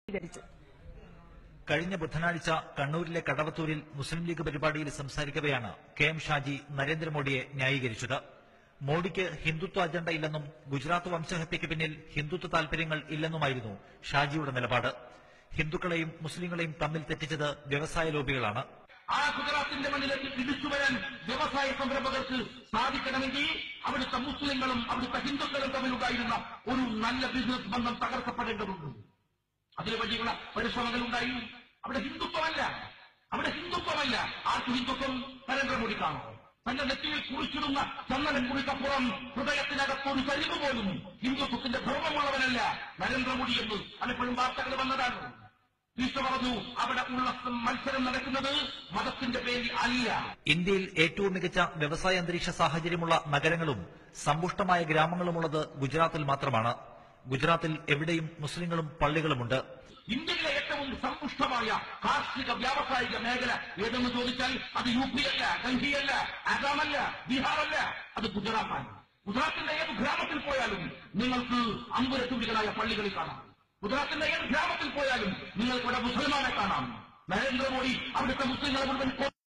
സ്വീകരിച്ചു കഴിഞ്ഞ ബുധനാഴ്ച കണ്ണൂരിലെ കടവത്തൂരിൽ മുസ്ലിം ലീഗ് പരിപാടിയിൽ സംസാരിക്കവെയാണ് കെ എം ഷാജി നരേന്ദ്രമോദിയെ ന്യായീകരിച്ചത് മോഡിക്ക് ഹിന്ദുത്വ അജണ്ട ഇല്ലെന്നും ഗുജറാത്ത് വംശഹത്യയ്ക്ക് പിന്നിൽ ഹിന്ദുത്വ താൽപര്യങ്ങൾ ഇല്ലെന്നുമായിരുന്നു ഷാജിയുടെ നിലപാട് ഹിന്ദുക്കളെയും മുസ്ലിങ്ങളെയും തമ്മിൽ തെറ്റിച്ചത് വ്യവസായ ലോബികളാണ് ആ ഗുജറാത്തിന്റെ മണ്ണിലേക്ക് തിരിച്ചു വരാൻ വ്യവസായ സംരംഭകർക്ക് സാധിക്കണമെങ്കിൽ അവിടുത്തെ മുസ്ലിങ്ങളും അവിടുത്തെ ഹിന്ദുക്കളും തമ്മിലുണ്ടായിരുന്ന ഒരു നല്ല ബിസിനസ് ബന്ധം തകർക്കപ്പെടേണ്ടതുണ്ട് അതിന് വേണ്ടിയുള്ള പരിശ്രമങ്ങൾ ഉണ്ടായി അവിടെ ഹിന്ദുത്വമല്ല അവിടെ ഹിന്ദുത്വമല്ല ആർക്ക് ഹിന്ദുത്വം നരേന്ദ്രമോദി കാണും തന്റെ നെറ്റിയിൽ കുറിച്ചിടുന്ന ചന്ദനം കുറിക്കപ്പുറം ഹൃദയത്തിനകത്തൊരു ചരിവ് പോലും ഹിന്ദുത്വത്തിന്റെ ധർമ്മമുള്ളവനല്ല നരേന്ദ്രമോദി എന്ന് പലപ്പോഴും വാർത്തകൾ വന്നതാണ് ഈശോ പറഞ്ഞു അവിടെ ഉള്ള മത്സരം നടക്കുന്നത് മതത്തിന്റെ പേരിൽ അല്ല ഇന്ത്യയിൽ ഏറ്റവും മികച്ച വ്യവസായ അന്തരീക്ഷ സാഹചര്യമുള്ള നഗരങ്ങളും സമ്പുഷ്ടമായ ഗ്രാമങ്ങളുമുള്ളത് ഗുജറാത്തിൽ മാത്രമാണ് ഗുജറാത്തിൽ എവിടെയും മുസ്ലിങ്ങളും പള്ളികളുമുണ്ട് ഇന്ത്യയിലെ ഏറ്റവും സമ്പുഷ്ടമായ കാർഷിക വ്യാവസായിക മേഖല ഏതെന്ന് ചോദിച്ചാൽ അത് യു പി അല്ല ഡൽഹിയല്ല ആസാമല്ല ബീഹാറല്ല അത് ഗുജറാത്താണ് ഗുജറാത്തിന്റെ ഏത് ഗ്രാമത്തിൽ പോയാലും നിങ്ങൾക്ക് അമ്പുരത്തുള്ളികളായ പള്ളികളിൽ കാണാം ഗുജറാത്തിന്റെ ഏത് ഗ്രാമത്തിൽ പോയാലും നിങ്ങൾക്ക് ഇവിടെ മുസൽമാനെ കാണാം നരേന്ദ്രമോദി അവിടുത്തെ മുസ്ലിങ്ങളെ മുഴുവൻ